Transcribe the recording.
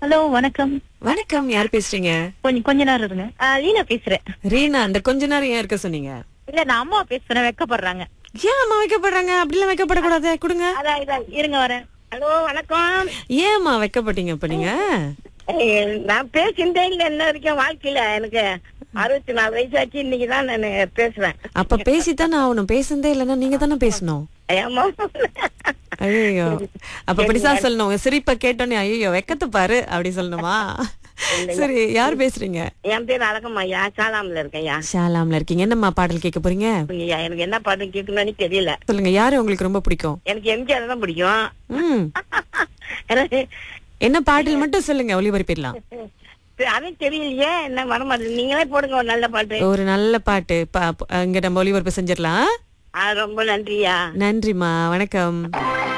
Hello வணக்கம் வணக்கம் யார் பேசுறீங்க கொஞ்சம் கொஞ்ச நேரம் இருங்க ஆ, லீனா பேசுறேன் ரீனா அந்த கொஞ்ச நேரம் ஏன் இருக்க சொன்னீங்க இல்ல நான் அம்மா பேசுறேன் வெக்கப்படுறாங்க ஏன் அம்மா வைக்கப்படுறாங்க அப்படிலாம் வைக்கப்படக்கூடாது கொடுங்க அதான் இதான் இருங்க வரேன் ஹலோ வணக்கம் ஏம்மா வைக்கப்பட்டீங்க இப்ப நீங்க ஏய், நான் பேசிட்டே இல்ல இன்ன வரைக்கும் வாழ்க்கையில எனக்கு அறுபத்தி நாலு வயசாச்சு இன்னைக்கு தான் நான் பேசுறேன் அப்ப பேசித்தானே ஆகணும் பேசுனதே இல்லைன்னா நீங்க தானே பேசணும் ஏம்மா? ஐயோ அப்ப அப்படிதான் சொல்லணும் உங்க சிரிப்பை கேட்டோன்னே ஐயோ வெக்கத்தை பாரு அப்படி சொல்லணுமா சரி யார் பேசுறீங்க என் பேர் அழகம்மாய்யா சாலாம்ல இருக்கேன்யா ஷாலாம்ல இருக்கீங்க என்னம்மா பாடல் கேட்க போறீங்க ஐயா, எனக்கு என்ன பாட்டு கேட்கணும்னு தெரியல சொல்லுங்க யாரு உங்களுக்கு ரொம்ப பிடிக்கும் எனக்கு எம்ஜிஆர் தான் பிடிக்கும் ம் எனக்கு என்ன பாடல் மட்டும் சொல்லுங்க ஒளிபரப்பிடலாம் அதுவும் தெரியலையே என்ன வர மாட்டேங்குது நீங்களே போடுங்க ஒரு நல்ல பாட்டு ஒரு நல்ல பாட்டு பா- இங்க நம்ம ஒளிபரப்பு செஞ்சிடலாம் ஆ, ரொம்ப நன்றியா நன்றிம்மா வணக்கம்